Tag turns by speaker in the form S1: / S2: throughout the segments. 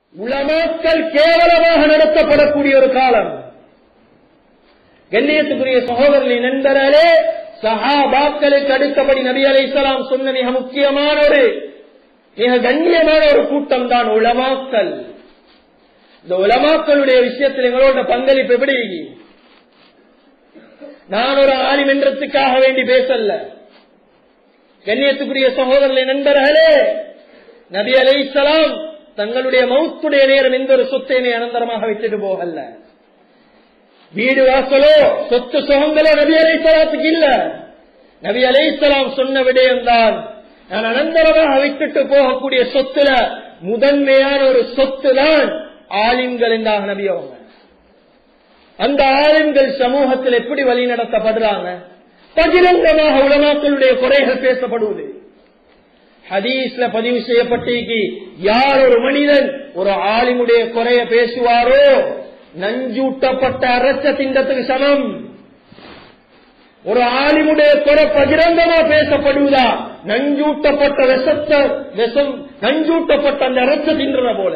S1: உலமாக்கள் கேவலமாக நடத்தப்படக்கூடிய ஒரு காலம் கண்ணியத்துக்குரிய சகோதரனை நண்பர்களே சஹாபாக்களுக்கு அடுத்தபடி நபி அலைஹிஸ்ஸலாம் சொன்ன மிக முக்கியமான ஒரு மிக கண்ணியமான ஒரு கூட்டம் தான் உலமாக்கள் இந்த உலமாக்களுடைய விஷயத்தில் எங்களோட பங்களிப்பு எப்படி நான் ஒரு ஆலிம் என்றதுக்காக வேண்டி பேசல கண்ணியத்துக்குரிய சகோதரர்களை நண்பர்களே நபி அலைஹிஸ்ஸலாம் தங்களுடைய மௌத்துடைய நேரம் எந்த ஒரு சொத்தையுமே அனந்தரமாக வைத்துட்டு போகல வீடு வாசலோ சொத்து சுகங்களோ நபி அலைஹிஸ்ஸலாத்துக்கு இல்ல நபி அலைஹிஸ்ஸலாம் சொன்ன விடயம்தான் நான் அனந்தரமாக வைத்துட்டு போகக்கூடிய சொத்துல முதன்மையான ஒரு சொத்து தான் ஆலிம்கள் என்றாக நபி அவங்க அந்த ஆலிம்கள் சமூகத்தில் எப்படி வழி நடத்தப்படுறாங்க பகிரங்கமாக உலமாக்களுடைய குறைகள் பேசப்படுவது ஹதீஸ்ல பதிவு செய்யப்பட்டிருக்கு யார் ஒரு மனிதன் ஒரு ஆலிமுடைய குறைய பேசுவாரோ நஞ்சூட்டப்பட்ட அரச திண்டத்துக்கு சமம் ஒரு ஆலிமுடைய குறை பகிரங்கமா பேசப்படுவதா நஞ்சூட்டப்பட்ட விஷத்த விஷம் நஞ்சூட்டப்பட்ட அந்த அரச தின்றன போல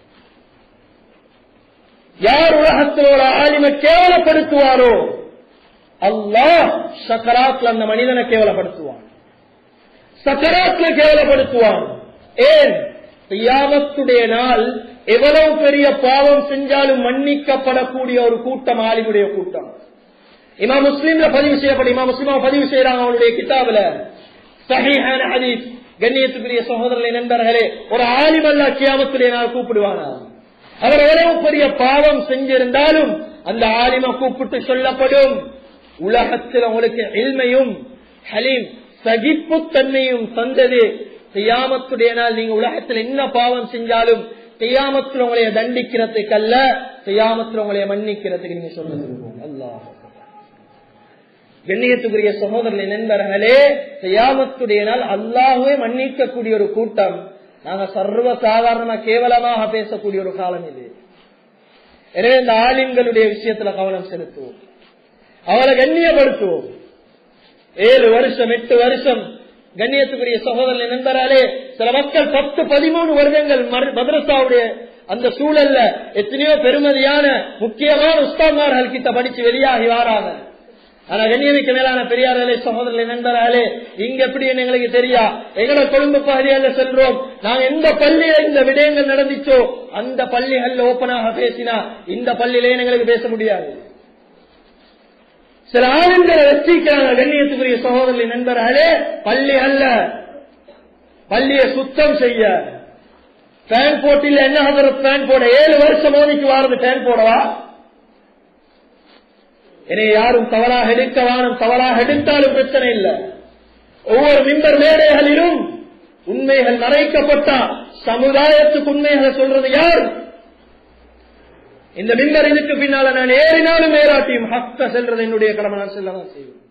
S1: யார் உலகத்தில் ஒரு ஆலிமை கேவலப்படுத்துவாரோ அல்லாஹ் சக்கராத்ல அந்த மனிதனை கேவலப்படுத்துவான் சக்கராத்ல கேவலப்படுத்துவான் ஏன் தியாமத்துடைய நாள் எவ்வளவு பெரிய பாவம் செஞ்சாலும் மன்னிக்கப்படக்கூடிய ஒரு கூட்டம் ஆலிமுடைய கூட்டம் இமா முஸ்லீம்ல பதிவு செய்யப்படும் இமா முஸ்லீமா பதிவு செய்யறாங்க அவனுடைய கிதாபுல சஹீஹான ஹதீஸ் கண்ணியத்துக்குரிய சகோதரர்களை நண்பர்களே ஒரு ஆலிம் அல்லா கியாமத்துடைய நாள் கூப்பிடுவானா அவர் எவ்வளவு பெரிய பாவம் செஞ்சிருந்தாலும் அந்த ஆலிம கூப்பிட்டு சொல்லப்படும் உலகத்தில் உங்களுக்கு எல்மையும் ஹலீம் சகிப்புத்தன்மையும் தந்தது செய்யாமத்துடைய நாள் நீங்க உலகத்தில் என்ன பாவம் செஞ்சாலும் செய்யாமத்தில் உங்களைய தண்டிக்கிறதுக்கு அல்ல செய்யாமத்தில் உங்களைய மன்னிக்கிறதுக்கு நீங்க சொல்லுங்க அல்லாஹ் கண்ணியத்துக்குரிய சகோதரனை நண்பர்களே செய்யாமத்துடைய நாள் அல்லாஹுவே மன்னிக்கக்கூடிய ஒரு கூட்டம் நாங்க சர்வ சாதாரணமா கேவலமாக பேசக்கூடிய ஒரு காலம் இது எனவே இந்த ஆலிம்களுடைய விஷயத்துல கவனம் செலுத்துவோம் அவளை கண்ணியப்படுத்துவோம் ஏழு வருஷம் எட்டு வருஷம் கண்ணியத்துக்குரிய சகோதரனை நண்பராலே சில மக்கள் பத்து பதிமூணு வருடங்கள் மதரசாவுடைய அந்த சூழல்ல எத்தனையோ பெருமதியான முக்கியமான உஸ்தாமார்கள் கிட்ட படிச்சு வெளியாகி வாராங்க ஆனா கண்ணியமிக்க மேலான பெரியார்களே சகோதரர்களே நண்பர்களே இங்க எப்படி எங்களுக்கு தெரியா எங்கட கொழும்பு பகுதியால செல்றோம் நாங்க எந்த பள்ளியில இந்த விடயங்கள் நடந்துச்சோ அந்த பள்ளிகள்ல ஓப்பனாக பேசினா இந்த பள்ளியிலே எங்களுக்கு பேச முடியாது சில ஆளுங்களை வச்சிருக்கிறாங்க கண்ணியத்துக்குரிய சகோதரர்களை நண்பர்களே பள்ளி அல்ல பள்ளியை சுத்தம் செய்ய பேன் போட்டில என்ன பேன் போட ஏழு வருஷம் மோதிக்கு வாரது பேன் போடவா என்னை யாரும் தவறாக எடுக்க வானம் தவறாக எடுத்தாலும் பிரச்சனை இல்லை ஒவ்வொரு மிம்பர் மேடைகளிலும் உண்மைகள் மறைக்கப்பட்டா சமுதாயத்துக்கு உண்மைகளை சொல்றது யார் இந்த மிம்பர் இதுக்கு பின்னால நான் ஏறினாலும் ஏறாட்டியும் ஹக்க செல்றது என்னுடைய கடமை நான் செல்லதான் செய்வேன்